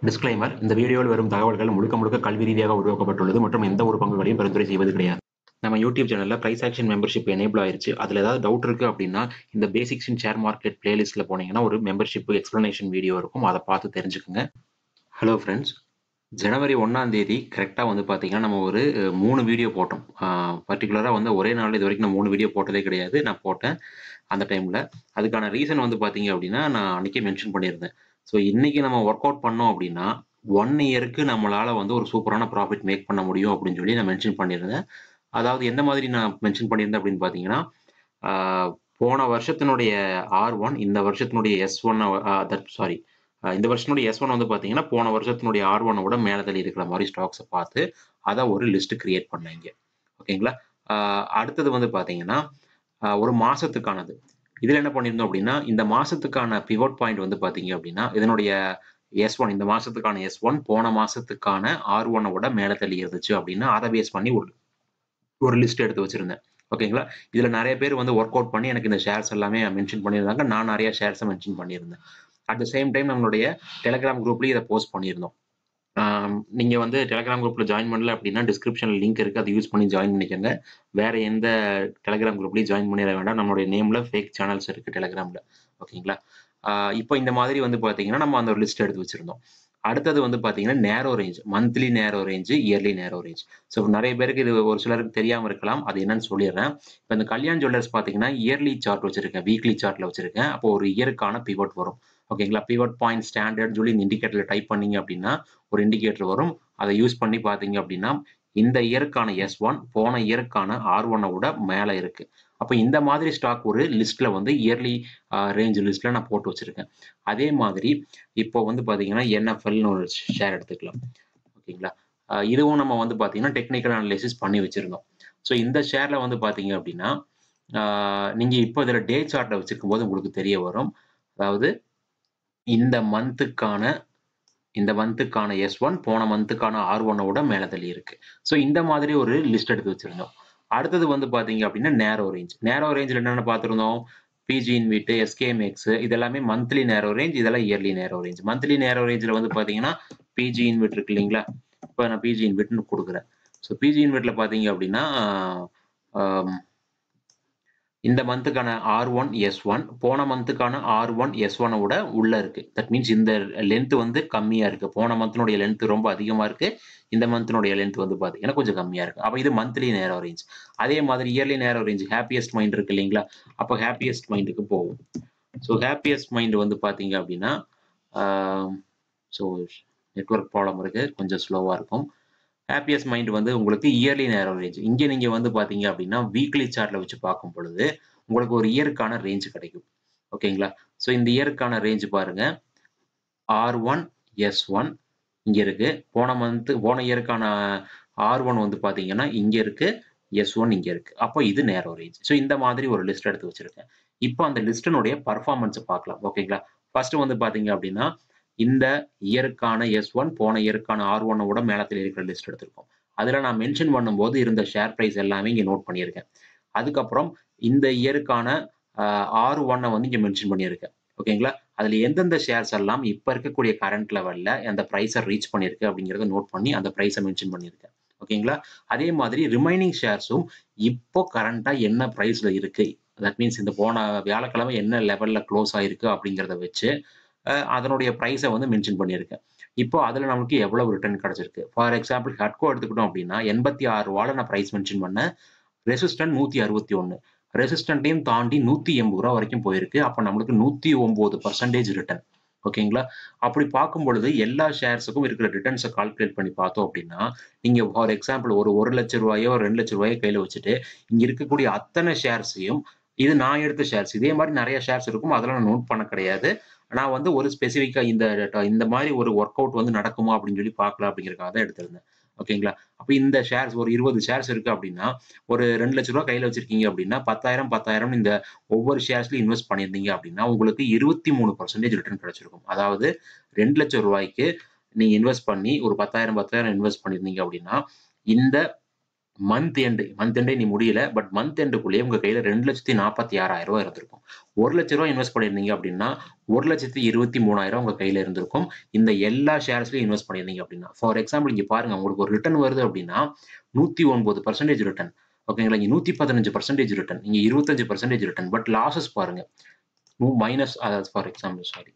disclaimer இந்த வீடியோவில் வரும் தகவல்கள் முழுக்க முழுக்க கல்வி ரீதியாக உருவாக்கப்பட்டுள்ளது மற்றும் எந்த ஒரு பங்குகளையும் பரிந்துரை செய்வது கிடையாது நம்ம யூடியூப் சேனல்ல பிரைஸ் ஆக்ஷன் மெம்பர்ஷிப் எனேபிள் ஆயிருச்சு அதுல ஏதாவது டவுட் இருக்கு அப்படின்னா இந்த பேசிக்ஸ் இன் ஷேர் மார்க்கெட் பிளேலிஸ்ட்ல போனீங்கன்னா ஒரு மெம்பர்ஷிப் எக்ஸ்பிளனேஷன் வீடியோ இருக்கும் அதை பார்த்து தெரிஞ்சுக்குங்க ஹலோ ஃப்ரெண்ட்ஸ் ஜனவரி ஒன்றாம் தேதி கரெக்டாக வந்து பார்த்தீங்கன்னா நம்ம ஒரு அஹ், மூணு வீடியோ போட்டோம் பர்டிகுலராக வந்து ஒரே நாள் இது வரைக்கும் நான் மூணு வீடியோ போட்டதே கிடையாது நான் போட்டேன் அந்த டைமில் அதுக்கான ரீசன் வந்து பார்த்தீங்க அப்படின்னா நான் அன்றைக்கே மென்ஷன் பண்ணியிருந்தேன் ஸோ இன்னைக்கு நம்ம ஒர்க் அவுட் பண்ணோம் அப்படின்னா ஒன் இயருக்கு நம்மளால வந்து ஒரு சூப்பரான ப்ராஃபிட் மேக் பண்ண முடியும் அப்படின்னு சொல்லி நான் மென்ஷன் பண்ணியிருந்தேன் அதாவது எந்த மாதிரி நான் மென்ஷன் பண்ணியிருந்தேன் அப்படின்னு பார்த்தீங்கன்னா ஆஹ், போன வருஷத்தினுடைய ஆர் ஒன் இந்த வருஷத்தினுடைய எஸ் ஒன் தட் சாரி இந்த வருஷத்தினுடைய எஸ் ஒன் வந்து பார்த்தீங்கன்னா போன வருஷத்தினுடைய ஆர் ஒனை விட மேலே தள்ளி இருக்கிற மாதிரி ஸ்டாக்ஸை பார்த்து அதை ஒரு லிஸ்ட் கிரியேட் பண்ணேங்க ஓகேங்களா ஆஹ், அடுத்தது வந்து பார்த்தீங்கன்னா ஆஹ், ஒரு மாசத்துக்கானது இதில் என்ன பண்ணியிருந்தோம் அப்படின்னா இந்த மாசத்துக்கான பிவோட் பாயிண்ட் வந்து பார்த்தீங்க அப்படின்னா இதனுடைய எஸ் ஒன் இந்த மாசத்துக்கான எஸ் ஒன் போன மாசத்துக்கான ஆர் ஒனை விட மேலே தள்ளி இருந்துச்சு அப்படின்னா அதை பேஸ் பண்ணி ஒரு ஒரு லிஸ்ட் எடுத்து வச்சிருந்தேன் ஓகேங்களா இதுல நிறைய பேர் வந்து ஒர்க் அவுட் பண்ணி எனக்கு இந்த ஷேர்ஸ் எல்லாமே மென்ஷன் பண்ணியிருந்தாங்க நான் நிறைய ஷேர்ஸை மென்ஷன் பண்ணியிருந்தேன் அட் த சேம் டைம் நம்மளுடைய டெலிகிராம் குரூப்லயும் இதை போஸ்ட் பண்ணியிருந்தோம் ஆம், நீங்க வந்து டெலிகிராம் குரூப்ல ஜாயின் பண்ணல அப்படின்னா டிஸ்கிரிப்ஷன்ல லிங்க் இருக்கு அதை யூஸ் பண்ணி ஜாயின் பண்ணிக்கோங்க வேற எந்த டெலிகிராம் குரூப்லயும் ஜாயின் பண்ணிட வேண்டாம் நம்மளுடைய நேம்ல ஃபேக் சேனல்ஸ் இருக்கு டெலிகிராம்ல ஓகேங்களா ஆஹ் இப்போ இந்த மாதிரி வந்து பாத்தீங்கன்னா நம்ம அந்த ஒரு லிஸ்ட் எடுத்து வச்சிருந்தோம் அடுத்தது வந்து பாத்தீங்கன்னா narrow range monthly narrow range yearly narrow range so நிறைய பேருக்கு இது ஒரு சிலருக்கு தெரியாம இருக்கலாம் அது என்னன்னு சொல்லிடுறேன் இப்போ இந்த கல்யாண் ஜுவல்லர்ஸ் பாத்தீங்கன்னா இயர்லி சார்ட் வச்சிருக்கேன் வீக்லி சார்ட்ல வச்சிருக்கேன் அப்போ ஒரு இயருக்கான பிவட் வரும் ஓகேங்களா பிவட் பாயிண்ட் ஸ்டாண்டர்ட் சொல்லி இந்த இண்டிகேட்டர்ல டைப் பண்ணீங்க அப்படின்னா ஒரு இண்டிகேட்டர் வரும் அதை யூஸ் பண்ணி பாத்தீங்க அப்படின்னா இந்த இயருக்கான எஸ் ஒன் போன இயருக்கான ஆர் ஒன்னை விட மேலே இருக்கு அப்போ இந்த மாதிரி ஸ்டாக் ஒரு லிஸ்ட்ல வந்து இயர்லி ரேஞ்ச் லிஸ்ட்ல நான் போட்டு வச்சிருக்கேன் அதே மாதிரி இப்போ வந்து பாத்தீங்கன்னா என்எஃப்எல்னு ஒரு ஷேர் எடுத்துக்கலாம் ஓகேங்களா ஆஹ் இதுவும் நம்ம வந்து பாத்தீங்கன்னா டெக்னிக்கல் அனலைசிஸ் பண்ணி வச்சிருந்தோம் ஸோ இந்த ஷேர்ல வந்து பாத்தீங்க அப்படின்னா ஆஹ் நீங்க இப்போ இதுல டே சார்ட்ல வச்சிருக்கும் போது உங்களுக்கு தெரிய வரும் அதாவது இந்த மந்த்துக்கான இந்த மந்த்துக்கான எஸ் ஒன் போன மந்த்துக்கான ஆர் ஒன்னோட மேல தள்ளி இருக்கு ஸோ இந்த மாதிரி ஒரு லிஸ்ட் எடுத்து வச்சிருந்தோம் அடுத்தது வந்து பாத்தீங்க அப்படின்னா நேரோ ரேஞ்ச் நேரோ ரேஞ்சில் என்னென்ன பார்த்துருந்தோம் பிஜி இன்விட்டு எஸ்கேஎம்எக்ஸ் இதெல்லாமே மந்த்லி நேரோ ரேஞ்ச் இதெல்லாம் இயர்லி நேரோ ரேஞ்ச் மந்த்லி நேரோ ரேஞ்சில் வந்து பாத்தீங்கன்னா பிஜி இன்விட் இருக்கு இல்லைங்களா இப்போ நான் பிஜி இன்விட்னு கொடுக்குறேன் ஸோ பிஜி இன்விட்ல பாத்தீங்க அப்படின்னா ஆம், இந்த மந்த்துக்கான ஆர் ஒன் எஸ் ஒன் போன மந்த்துக்கான ஆர் ஒன் எஸ் ஒனை விட உள்ள இருக்கு தட் மீன்ஸ் இந்த லென்த் வந்து கம்மியா இருக்கு போன மந்த்தினுடைய லென்த் ரொம்ப அதிகமா இருக்கு இந்த மந்த்தினுடைய லென்த் வந்து பாத்தீங்கன்னா கொஞ்சம் கம்மியா இருக்கு அப்போ இது மந்த்லி நேரோ ரேஞ்ச் அதே மாதிரி yearly narrow range happiest mind இருக்கு இல்லைங்களா அப்போ ஹாப்பியஸ்ட் மைண்டுக்கு போகும் ஸோ ஹாப்பியஸ்ட் மைண்ட் வந்து பாத்தீங்க அப்படின்னா ஸோ நெட்வொர்க் ப்ராப்ளம் இருக்கு கொஞ்சம் ஸ்லோவா இருக்கும் ஹாப்பியஸ்ட் மைண்ட் வந்து உங்களுக்கு இயர்லி நேரோ ரேஞ்ச் இங்கே நீங்க வந்து பாத்தீங்க அப்படின்னா வீக்லி சார்ட்ல வச்சு பார்க்கும் பொழுது உங்களுக்கு ஒரு இயருக்கான ரேஞ்ச் கிடைக்கும் ஓகேங்களா ஸோ இந்த இயருக்கான ரேஞ்ச் பாருங்க ஆர் ஒன் எஸ் ஒன் இங்க இருக்கு போன மந்த் போன இயருக்கான ஆர் ஒன் வந்து பாத்தீங்கன்னா இங்க இருக்கு எஸ் ஒன் இங்க இருக்கு அப்போ இது நேரோ ரேஞ்ச் ஸோ இந்த மாதிரி ஒரு லிஸ்ட் எடுத்து வச்சிருக்கேன் இப்போ அந்த லிஸ்டினுடைய பர்ஃபார்மன்ஸ் பார்க்கலாம் ஓகேங்களா ஃபர்ஸ்ட் வந்து பாத்தீங்க அப்படின்னா இந்த இயருக்கான எஸ் ஒன் போன இயருக்கான ஆர் ஒன்னை விட மேலத்தில் இருக்கிற லிஸ்ட் எடுத்திருக்கோம் அதுல நான் மென்ஷன் பண்ணும்போது இருந்த ஷேர் பிரைஸ் எல்லாமே இங்க நோட் பண்ணியிருக்கேன் அதுக்கப்புறம் இந்த இயருக்கான ஆர் ஒன்னை வந்து இங்க மென்ஷன் பண்ணியிருக்கேன் ஓகேங்களா அதுல எந்தெந்த ஷேர்ஸ் எல்லாம் இப்ப இருக்கக்கூடிய கரண்ட் லெவல்ல அந்த ப்ரைஸை ரீச் பண்ணிருக்கு அப்படிங்கறத நோட் பண்ணி அந்த ப்ரைஸை மென்ஷன் பண்ணியிருக்கேன் ஓகேங்களா அதே மாதிரி ரிமைனிங் ஷேர்ஸும் இப்போ கரண்டா என்ன ப்ரைஸ்ல இருக்கு தட் மீன்ஸ் இந்த போன வியாழக்கிழமை என்ன லெவல்ல க்ளோஸ் ஆயிருக்கு அப்படிங்கிறத வச்சு அஹ், அதனுடைய ப்ரைஸை வந்து மென்ஷன் பண்ணியிருக்கேன் இப்போ அதுல நமக்கு எவ்வளவு ரிட்டர்ன் கிடைச்சிருக்கு ஃபார் எக்ஸாம்பிள் ஹட்கோ எடுத்துக்கிட்டோம் அப்படின்னா எண்பத்தி ஆறு ரூபால நான் ப்ரைஸ் மென்ஷன் பண்ணேன் ரெசிஸ்டன்ட் நூத்தி அறுபத்தி ஒன்னு ரெசிஸ்டன்ட்டையும் தாண்டி நூத்தி எண்பது ரூபா வரைக்கும் போயிருக்கு அப்ப நம்மளுக்கு நூத்தி ஒன்பது பர்சன்டேஜ் ரிட்டர்ன் ஓகேங்களா அப்படி பார்க்கும் பொழுது எல்லா ஷேர்ஸுக்கும் இருக்கிற ரிட்டர்ன்ஸை கால்குலேட் பண்ணி பார்த்தோம் அப்படின்னா நீங்க ஃபார் எக்ஸாம்பிள் ஒரு ஒரு லட்ச ரூபாயோ ரெண்டு லட்ச ரூபாயோ கையில வச்சுட்டு இங்க இருக்கக்கூடிய அத்தனை ஷேர்ஸையும் இது நான் எடுத்த ஷேர்ஸ் இதே மாதிரி நிறைய ஷேர்ஸ் இருக்கும் அதெல்லாம் நான் நோட் பண்ண கிடையாது நான் வந்து ஒரு ஸ்பெசிஃபிக்கா இந்த இந்த மாதிரி ஒரு ஒர்க் அவுட் வந்து நடக்குமா அப்படின்னு சொல்லி பார்க்கலாம் அப்படிங்கறதுக்காக தான் எடுத்திருந்தேன் ஓகேங்களா அப்ப இந்த ஷேர்ஸ் ஒரு இருபது ஷேர்ஸ் இருக்கு அப்படின்னா ஒரு ரெண்டு லட்ச ரூபா கையில வச்சிருக்கீங்க அப்படின்னா பத்தாயிரம் பத்தாயிரம் இந்த ஒவ்வொரு ஷேர்ஸ்லயும் இன்வெஸ்ட் பண்ணியிருந்தீங்க அப்படின்னா உங்களுக்கு இருபத்தி மூணு பர்சன்டேஜ் ரிட்டர்ன் கிடைச்சிருக்கும் அதாவது ரெண்டு லட்சம் ரூபாய்க்கு நீங்க இன்வெஸ்ட் பண்ணி ஒரு பத்தாயிரம் பத்தாயிரம் இன்வெஸ்ட் பண்ணியிருந்தீங்க அப்படின்னா இந்த மந்த் எண்டு மந்த் எண்டே நீ முடியல பட் மந்த் எண்டுக்குள்ளேயே உங்க கையில ரெண்டு லட்சத்தி நாற்பத்தி ஆறாயிரம் ரூபாய் இருந்திருக்கும் ஒரு லட்ச ரூபாய் இன்வெஸ்ட் பண்ணியிருந்தீங்க அப்படின்னா ஒரு லட்சத்தி இருபத்தி மூணாயிரம் உங்க கையில இருந்திருக்கும் இந்த எல்லா ஷேர்ஸ்லயும் இன்வெஸ்ட் பண்ணியிருந்தீங்க அப்படின்னா ஃபார் எக்ஸாம்பிள் இங்க பாருங்க உங்களுக்கு ஒரு ரிட்டர்ன் வருது அப்படின்னா நூத்தி ஒன்பது பர்சன்டேஜ் ரிட்டர்ன் ஓகேங்களா இங்க நூத்தி பதினஞ்சு பர்சன்டேஜ் ரிட்டர்ன் இங்க இருபத்தஞ்சு பர்சன்டேஜ் ரிட்டர்ன் பட் லாசஸ் பாருங்க மைனஸ் அதாவது for example sorry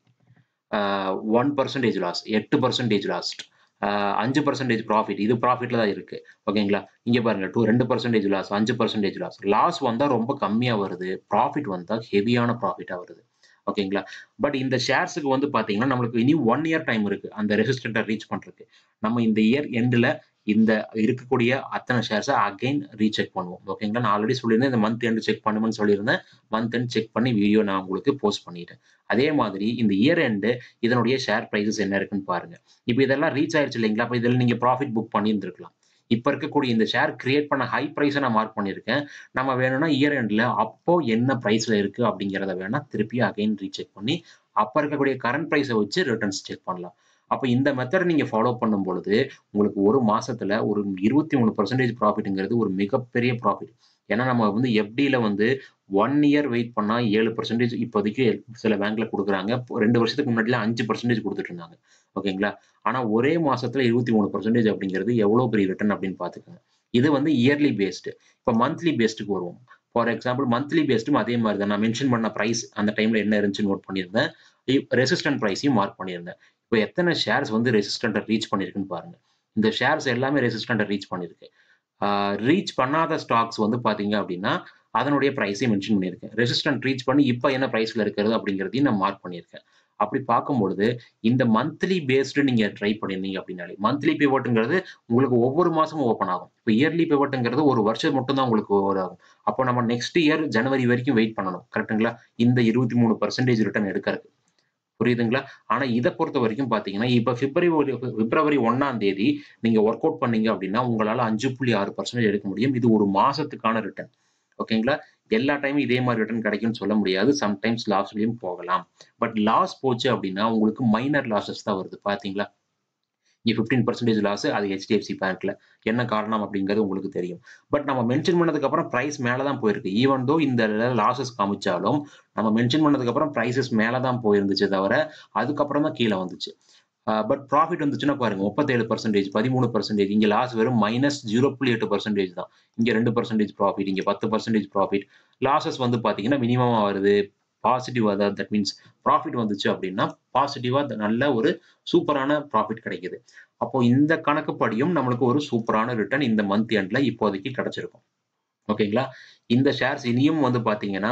one percentage loss எட்டு பர்சன்டேஜ் லாஸ்ட் அஞ்சு பர்சன்டேஜ் ப்ராஃபிட் இது ப்ராஃபிட்ல தான் இருக்கு ஓகேங்களா இங்க பாருங்க டூ ரெண்டு பர்சன்டேஜ் லாஸ் அஞ்சு பர்சன்டேஜ் லாஸ் லாஸ் வந்தா ரொம்ப கம்மியா வருது ப்ராஃபிட் வந்தா ஹெவியான ப்ராஃபிட்டா வருது ஓகேங்களா பட் இந்த ஷேர்ஸுக்கு வந்து பாத்தீங்கன்னா நம்மளுக்கு இனி ஒன் இயர் டைம் இருக்கு அந்த ரெசிஸ்டண்ட்டை ரீச் பண்றதுக்கு நம்ம இந்த இயர் எண்டில் இந்த இருக்கக்கூடிய அத்தனை ஷேர்ஸை அகைன் ரீசெக் பண்ணுவோம் ஓகேங்களா நான் ஆல்ரெடி சொல்லியிருந்தேன் இந்த மந்த் எண்ட் செக் பண்ணுமென்னு சொல்லியிருந்தேன் மந்த் எண்ட் செக் பண்ணி வீடியோ நான் உங்களுக்கு போஸ்ட் பண்ணிட்டேன் அதே மாதிரி இந்த இயர் எண்டு இதனுடைய ஷேர் ப்ரைஸஸ் என்ன இருக்குன்னு பாருங்க இப்போ இதெல்லாம் ரீச் ஆயிடுச்சு இல்லைங்களா அப்போ இதில் நீங்கள் ப்ராஃபிட் புக் பண்ணியிருந்துருக்கலாம் இப்போ இருக்கக்கூடிய இந்த ஷேர் கிரியேட் பண்ண ஹை ப்ரைஸை நான் மார்க் பண்ணியிருக்கேன் நம்ம வேணும்னா இயர் எண்டில் அப்போ என்ன ப்ரைஸில் இருக்கு அப்படிங்கிறத வேணா திருப்பி அகைன் ரீசெக் பண்ணி அப்போ இருக்கக்கூடிய கரண்ட் ப்ரைஸை வச்சு ரிட்டர்ன்ஸ் செக் பண்ணலாம் அப்போ இந்த மெத்தட் நீங்க ஃபாலோ பண்ணும் பொழுது உங்களுக்கு ஒரு மாசத்துல ஒரு இருபத்தி மூணு பர்சன்டேஜ் ப்ராஃபிட்ங்கிறது ஒரு மிகப்பெரிய ப்ராஃபிட் ஏன்னா நம்ம வந்து எஃப்டியில் வந்து ஒன் இயர் வெயிட் பண்ணா ஏழு பர்சன்டேஜ் இப்போதைக்கு சில பேங்க்ல கொடுக்குறாங்க ரெண்டு வருஷத்துக்கு முன்னாடிலாம் அஞ்சு பர்சன்டேஜ் கொடுத்துட்டு இருந்தாங்க ஓகேங்களா ஆனா ஒரே மாசத்துல இருபத்தி மூணு பர்சன்டேஜ் அப்படிங்கிறது எவ்வளவு பெரிய ரிட்டர்ன் அப்படின்னு பாத்துக்கோங்க இது வந்து இயர்லி பேஸ்டு இப்போ மந்த்லி பேஸ்டுக்கு வருவோம் ஃபார் எக்ஸாம்பிள் மந்த்லி பேஸ்டும் அதே மாதிரி தான் நான் மென்ஷன் பண்ண ப்ரைஸ் அந்த டைம்ல என்ன இருந்துச்சு நோட் பண்ணியிருந்தேன் ரெசிஸ்டன்ட் ப்ரைஸையும் மார்க் பண்ணியிருந்தேன் இப்போ எத்தனை ஷேர்ஸ் வந்து ரெசிஸ்டண்ட்டை ரீச் பண்ணியிருக்குன்னு பாருங்க இந்த ஷேர்ஸ் எல்லாமே ரெசிஸ்டண்ட்டை ரீச் பண்ணியிருக்கு ரீச் பண்ணாத ஸ்டாக்ஸ் வந்து பார்த்தீங்க அப்படின்னா அதனுடைய ப்ரைஸையும் மென்ஷன் பண்ணியிருக்கேன் ரெசிஸ்டன்ட் ரீச் பண்ணி இப்போ என்ன ப்ரைஸில் இருக்கிறது அப்படிங்கிறதையும் நான் மார்க் பண்ணியிருக்கேன் அப்படி பார்க்கும்பொழுது இந்த மந்த்லி பேஸ்டு நீங்கள் ட்ரை பண்ணியிருந்தீங்க அப்படின்னாலே மந்த்லி பிவோட்டுங்கிறது உங்களுக்கு ஒவ்வொரு மாதமும் ஓப்பன் ஆகும் இப்போ இயர்லி பிவோட்டுங்கிறது ஒரு வருஷம் மட்டும் தான் உங்களுக்கு ஓவர் ஆகும் அப்போ நம்ம நெக்ஸ்ட் இயர் ஜனவரி வரைக்கும் வெயிட் பண்ணணும் கரெக்டுங்களா இந்த இருபத்தி மூணு பர்சன்டேஜ் ரிட்டர்ன் எடுக்கிறது புரியுதுங்களா ஆனா இதை பொறுத்த வரைக்கும் பாத்தீங்கன்னா இப்ப பிப்ரவரி பிப்ரவரி ஒன்னாம் தேதி நீங்க ஒர்க் அவுட் பண்ணீங்க அப்படின்னா உங்களால அஞ்சு புள்ளி ஆறு பர்சன்டேஜ் எடுக்க முடியும் இது ஒரு மாசத்துக்கான ரிட்டர்ன் ஓகேங்களா எல்லா டைமும் இதே மாதிரி ரிட்டர்ன் கிடைக்கும்னு சொல்ல முடியாது சம்டைம்ஸ் லாஸ்லயும் போகலாம் பட் லாஸ் போச்சு அப்படின்னா உங்களுக்கு மைனர் லாசஸ் தான் வருது பாத்தீங்களா இங்கே ஃபிஃப்டீன் பர்சன்டேஜ் லாஸ் அது ஹெச்டிஎஃப்சி பேங்க்ல என்ன காரணம் அப்படிங்கிறது உங்களுக்கு தெரியும் பட் நம்ம மென்ஷன் பண்ணதுக்கு அப்புறம் ப்ரைஸ் மேலே தான் போயிருக்கு ஈவன் தோ இந்த லாசஸ் காமிச்சாலும் நம்ம மென்ஷன் பண்ணதுக்கு அப்புறம் ப்ரைசஸ் மேலே தான் போயிருந்துச்சு தவிர அதுக்கப்புறம் தான் கீழே வந்துச்சு பட் ப்ராஃபிட் வந்துச்சுன்னா பாருங்க முப்பத்தேழு பர்சன்டேஜ் பதிமூணு பர்சன்டேஜ் இங்கே லாஸ் வெறும் மைனஸ் ஜீரோ புள்ளி எட்டு பர்சன்டேஜ் தான் இங்கே ரெண்டு பர்சன்டேஜ் ப்ராஃபிட் இங்கே பத்து பர்சன்டேஜ் ப்ராஃபிட் லாசஸ் வந்து பார்த்தீங்கன்னா மினிமமாக வருது பாசிட்டிவ் அதாவது தட் மீன்ஸ் ப்ராஃபிட் வந்துச்சு அப்படின்னா பாசிட்டிவாக நல்ல ஒரு சூப்பரான ப்ராஃபிட் கிடைக்குது அப்போ இந்த கணக்குப்படியும் நம்மளுக்கு ஒரு சூப்பரான ரிட்டர்ன் இந்த மந்த் எண்ட்ல இப்போதைக்கு கிடைச்சிருக்கும் ஓகேங்களா இந்த ஷேர்ஸ் இனியும் வந்து பார்த்தீங்கன்னா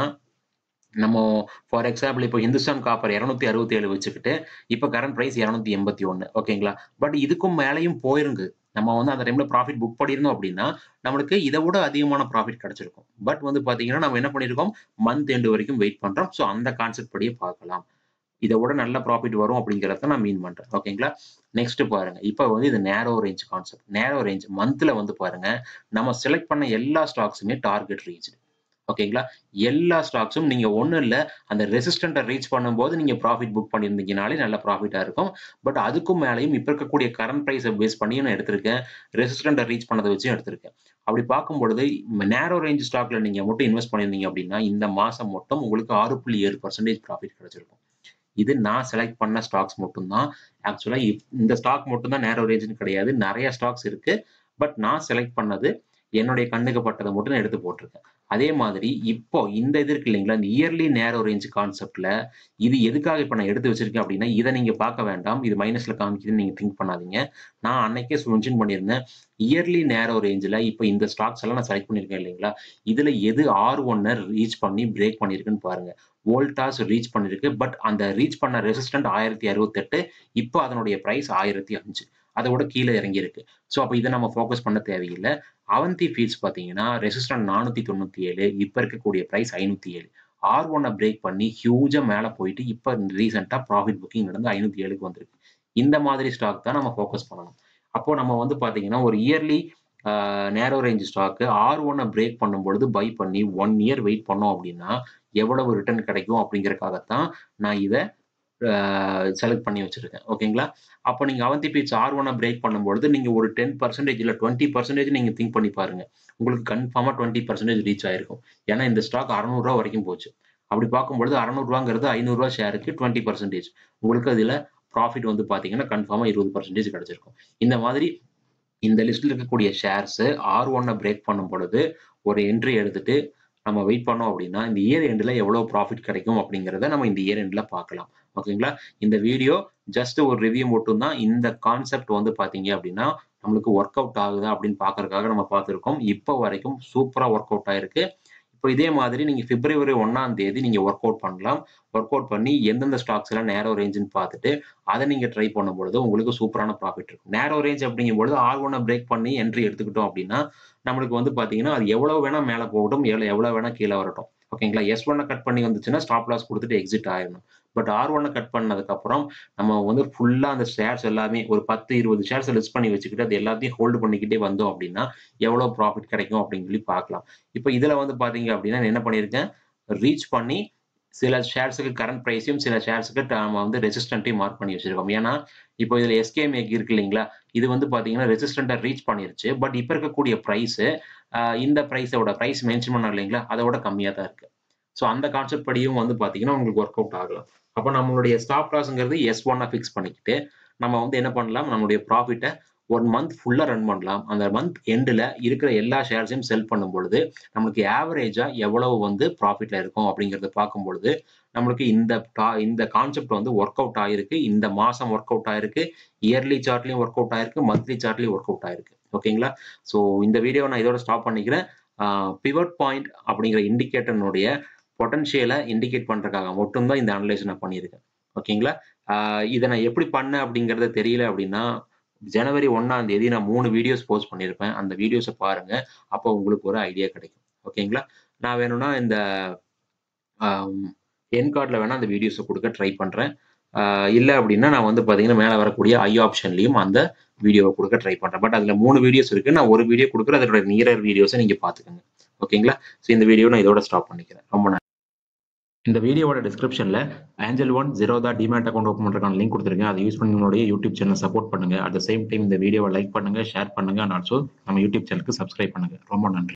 நம்ம ஃபார் எக்ஸாம்பிள் இப்போ ஹிந்துஸ்தான் காப்பர் இரநூத்தி அறுபத்தி ஏழு வச்சுக்கிட்டு இப்போ கரண்ட் ப்ரைஸ் இரநூத்தி எண்பத்தி ஒன்று ஓகேங்களா பட் இதுக்கும் மேலேயும் போயிருக்கு நம்ம வந்து அந்த டைம்ல ப்ராஃபிட் புக் பண்ணியிருந்தோம் அப்படின்னா நம்மளுக்கு இதை விட அதிகமான ப்ராஃபிட் கிடைச்சிருக்கும் பட் வந்து பாத்தீங்கன்னா நம்ம என்ன பண்ணியிருக்கோம் மந்த் எண்டு வரைக்கும் வெயிட் பண்றோம் ஸோ அந்த கான்செப்ட் படியே பார்க்கலாம் இதை விட நல்ல ப்ராஃபிட் வரும் அப்படிங்கிறத நான் மீன் பண்றேன் ஓகேங்களா நெக்ஸ்ட் பாருங்க இப்போ வந்து இது நேரோ ரேஞ்ச் கான்செப்ட் நேரோ ரேஞ்ச் மந்த்ல வந்து பாருங்க நம்ம செலக்ட் பண்ண எல்லா ஸ்டாக்ஸுமே டார்கெட் ரீச் ஓகேங்களா எல்லா ஸ்டாக்ஸும் நீங்க ஒன்றும் இல்லை அந்த ரெசிஸ்டண்ட்டை ரீச் பண்ணும்போது நீங்க ப்ராஃபிட் புக் பண்ணியிருந்தீங்கனாலே நல்ல ப்ராஃபிட்டா இருக்கும் பட் அதுக்கும் மேலேயும் இப்போ இருக்கக்கூடிய கரண்ட் ப்ரைஸை பேஸ் பண்ணியும் நான் எடுத்திருக்கேன் ரெசிஸ்டண்ட்டை ரீச் பண்ணதை வச்சும் எடுத்திருக்கேன் அப்படி பார்க்கும் பொழுது நேரோ ரேஞ்ச் ஸ்டாக்ல நீங்க மட்டும் இன்வெஸ்ட் பண்ணியிருந்தீங்க அப்படின்னா இந்த மாசம் மட்டும் உங்களுக்கு ஆறு புள்ளி ஏழு பர்சன்டேஜ் ப்ராஃபிட் கிடைச்சிருக்கும் இது நான் செலக்ட் பண்ண ஸ்டாக்ஸ் மட்டும்தான் ஆக்சுவலா இந்த ஸ்டாக் மட்டும் தான் நேரோ ரேஞ்சுன்னு கிடையாது நிறைய ஸ்டாக்ஸ் இருக்கு பட் நான் செலக்ட் பண்ணது என்னுடைய கண்ணுக்கு பட்டதை மட்டும் நான் எடுத்து போட்டிருக்கேன் அதே மாதிரி இப்போ இந்த இது இருக்கு இல்லைங்களா இந்த இயர்லி நேரோ ரேஞ்ச் கான்செப்ட்ல இது எதுக்காக இப்போ நான் எடுத்து வச்சிருக்கேன் அப்படின்னா இதை நீங்க பார்க்க வேண்டாம் இது மைனஸ்ல காமிக்குதுன்னு நீங்க திங்க் பண்ணாதீங்க நான் அன்னைக்கே மென்ஷன் பண்ணியிருந்தேன் இயர்லி நேரோ ரேஞ்சில் இப்போ இந்த ஸ்டாக்ஸ் எல்லாம் நான் செலக்ட் பண்ணியிருக்கேன் இல்லைங்களா இதுல எது ஆர் ஒன்னர் ரீச் பண்ணி பிரேக் பண்ணியிருக்குன்னு பாருங்க வோல்டாஸ் ரீச் பண்ணிருக்கு பட் அந்த ரீச் பண்ண ரெசிஸ்டன்ட் ஆயிரத்தி அறுபத்தெட்டு இப்போ அதனுடைய பிரைஸ் ஆயிரத்தி அஞ்சு அதை விட கீழே இறங்கி இருக்கு ஸோ அப்போ இதை நம்ம ஃபோக்கஸ் பண்ண தேவையில்லை அவந்தி ஃபீல்ஸ் பார்த்தீங்கன்னா ரெசிஸ்டன்ட் நானூற்றி தொண்ணூற்றி ஏழு இப்போ இருக்கக்கூடிய ப்ரைஸ் ஐநூற்றி ஏழு ஆர் ஒன்னை பிரேக் பண்ணி ஹியூஜாக மேலே போயிட்டு இப்போ ரீசெண்டாக ப்ராஃபிட் புக்கிங் நடந்து ஐநூற்றி ஏழுக்கு வந்திருக்கு இந்த மாதிரி ஸ்டாக் தான் நம்ம ஃபோக்கஸ் பண்ணணும் அப்போ நம்ம வந்து பார்த்தீங்கன்னா ஒரு இயர்லி நேரோ ரேஞ்ச் ஸ்டாக்கு ஆர் ஒன்னை பிரேக் பண்ணும் பொழுது பை பண்ணி ஒன் இயர் வெயிட் பண்ணோம் அப்படின்னா எவ்வளவு ரிட்டர்ன் கிடைக்கும் அப்படிங்கறக்காகத்தான் நான் இதை செலக்ட் பண்ணி வச்சிருக்கேன் ஓகேங்களா அப்போ நீங்க அவந்தி பீச் ஆர் ஒன்னை பிரேக் பண்ணும்பொழுது நீங்க ஒரு டென் பர்சன்டேஜ் இல்லை டுவெண்ட்டி பர்சன்டேஜ் நீங்க திங்க் பண்ணி பாருங்க உங்களுக்கு கன்ஃபார்மா டுவெண்ட்டி பர்சன்டேஜ் ரீச் ஆயிருக்கும் ஏன்னா இந்த ஸ்டாக் அறநூறுவா வரைக்கும் போச்சு அப்படி பார்க்கும்பொழுது அறநூறுவாங்கிறது ஐநூறுரூவா ஷேருக்கு டுவெண்ட்டி பர்சன்டேஜ் உங்களுக்கு அதில் ப்ராஃபிட் வந்து பார்த்தீங்கன்னா கன்ஃபார்மாக இருபது பர்சன்டேஜ் கிடைச்சிருக்கும் இந்த மாதிரி இந்த லிஸ்ட்ல இருக்கக்கூடிய ஷேர்ஸ் ஆர் ஒன்னை பிரேக் பண்ணும் பொழுது ஒரு என்ட்ரி எடுத்துட்டு நம்ம வெயிட் பண்ணோம் அப்படின்னா இந்த இயர் எண்டில் எவ்வளோ ப்ராஃபிட் கிடைக்கும் அப்படிங்கிறத நம்ம இந்த இயர் எண்டில் பார்க்கலாம் ஓகேங்களா இந்த வீடியோ ஜஸ்ட் ஒரு ரிவ்யூ மட்டும் தான் இந்த கான்செப்ட் வந்து பார்த்தீங்க அப்படின்னா நம்மளுக்கு ஒர்க் அவுட் ஆகுதா அப்படின்னு பார்க்கறதுக்காக நம்ம பார்த்துருக்கோம் இப்போ வரைக்கும் சூப்பராக ஒர்க் அவுட் ஆயிருக்கு இப்போ இதே மாதிரி நீங்கள் பிப்ரவரி ஒன்றாம் தேதி நீங்கள் ஒர்க் அவுட் பண்ணலாம் ஒர்க் அவுட் பண்ணி எந்தெந்த ஸ்டாக்ஸ் எல்லாம் நேரோ ரேஞ்சுன்னு பார்த்துட்டு அதை நீங்கள் ட்ரை பண்ணும்பொழுது உங்களுக்கு சூப்பரான ப்ராஃபிட் இருக்கும் நேரோ ரேஞ்ச் அப்படிங்கும்பொழுது ஆர் ஒன்னை பிரேக் பண்ணி என்ட்ரி எடுத்துக்கிட்டோம் அப்படின்னா நம்மளுக்கு வந்து பார்த்தீங்கன்னா அது எவ்வளோ வேணால் மேலே போகட்டும் எவ்வளோ எவ்வளோ வேணால் கீழே வரட்டும் ஓகேங்களா எஸ் ஒன்னை கட் பண்ணி வந்துச்சுன்னா ஸ்டாப் லாஸ் கொடுத்துட்டு எக்ஸிட் ஆயிடணும் பட் ஆர் ஒன்னை கட் பண்ணதுக்கப்புறம் நம்ம வந்து ஃபுல்லாக அந்த ஷேர்ஸ் எல்லாமே ஒரு பத்து இருபது ஷேர்ஸ் லிஸ்ட் பண்ணி வச்சுக்கிட்டு அது எல்லாத்தையும் ஹோல்டு பண்ணிக்கிட்டே வந்தோம் அப்படின்னா எவ்வளோ ப்ராஃபிட் கிடைக்கும் அப்படின்னு சொல்லி பார்க்கலாம் இப்போ இதில் வந்து பார்த்தீங்க அப்படின்னா நான் என்ன பண்ணியிருக்கேன் ரீச் பண்ணி சில ஷேர்ஸுக்கு கரண்ட் ப்ரைஸையும் சில ஷேர்ஸுக்கு நம்ம வந்து ரெசிஸ்டன்ட்டையும் மார்க் பண்ணி வச்சிருக்கோம் ஏன்னா இப்போ இதில் எஸ்கேமேக் இருக்கு இல்லைங்களா இது வந்து பார்த்தீங்கன்னா ரெசிஸ்டண்ட்டை ரீச் பண்ணிருச்சு பட் இப்போ இருக்கக்கூடிய ப்ரைஸு இந்த ப்ரைஸோட ப்ரைஸ் மென்ஷன் பண்ண இல்லைங்களா அதோட கம்மியாக தான் இருக்கு ஸோ அந்த கான்செப்ட் படியும் வந்து பார்த்தீங்கன்னா உங்களுக்கு ஒர்க் அவுட் ஆகலாம் அப்போ நம்மளுடைய ஸ்டாப் லாஸ்ங்கிறது எஸ் ஒன்னா ஃபிக்ஸ் பண்ணிக்கிட்டு நம்ம வந்து என்ன பண்ணலாம் நம்மளுடைய ப்ராஃபிட்டை ஒன் மந்த் ஃபுல்லாக ரன் பண்ணலாம் அந்த மந்த் எண்டில் இருக்கிற எல்லா ஷேர்ஸையும் செல் பண்ணும் பொழுது நம்மளுக்கு ஆவரேஜாக எவ்வளவு வந்து ப்ராஃபிட்டில் இருக்கும் அப்படிங்கிறத பார்க்கும் பொழுது நம்மளுக்கு இந்த இந்த கான்செப்ட் வந்து ஒர்க் அவுட் ஆயிருக்கு இந்த மாதம் ஒர்க் அவுட் ஆயிருக்கு இயர்லி சார்ட்லையும் ஒர்க் அவுட் ஆயிருக்கு மந்த்லி சார்ட்லையும் ஒர்க் அவுட் ஆயிருக்கு ஓகேங்களா ஸோ இந்த வீடியோ நான் இதோட ஸ்டாப் பண்ணிக்கிறேன் பிவட் பாயிண்ட் அப்படிங்கிற இண்டிகேட்டர்னுடைய பொட்டன்ஷியலை இண்டிகேட் பண்ணுறதுக்காக மட்டும்தான் இந்த அனலைஸ் நான் பண்ணியிருக்கேன் ஓகேங்களா இதை நான் எப்படி பண்ணேன் அப்படிங்கிறது தெரியல அப்படின்னா ஜனவரி ஒன்னாம் தேதி நான் மூணு வீடியோஸ் போஸ்ட் பண்ணியிருப்பேன் அந்த வீடியோஸை பாருங்க அப்போ உங்களுக்கு ஒரு ஐடியா கிடைக்கும் ஓகேங்களா நான் வேணும்னா இந்த என் கார்டில் வேணால் அந்த வீடியோஸை கொடுக்க ட்ரை பண்ணுறேன் இல்லை அப்படின்னா நான் வந்து பார்த்தீங்கன்னா மேலே வரக்கூடிய ஐ ஆப்ஷன்லையும் அந்த வீடியோவை கொடுக்க ட்ரை பண்ணுறேன் பட் அதில் மூணு வீடியோஸ் இருக்குது நான் ஒரு வீடியோ கொடுக்குறேன் அதோட நியரர் வீடியோஸை நீங்கள் பார்த்துக்கோங்க ஓகேங்களா ஸோ இந்த வீடியோ நான் இதோட ஸ்டாப் பண்ணிக்கிறேன் ரொம்ப நன்றி இந்த வீடியோவோட டிஸ்கிரிப்ஷனில் Angel One Zerodha demat account open பண்ணுறதுக்கான லிங்க் கொடுத்துருக்கேன் அதை யூஸ் பண்ணி உங்களுடைய யூடியூப் சேனல் சப்போர்ட் பண்ணுங்க அட் த சேம் டைம் இந்த வீடியோவை லைக் பண்ணுங்க ஷேர் பண்ணுங்க அண்ட் ஆல்சோ நம்ம யூடியூப் சேனலுக்கு சப்ஸ்கிரைப் பண்ணுங்க ரொம்ப நன்றி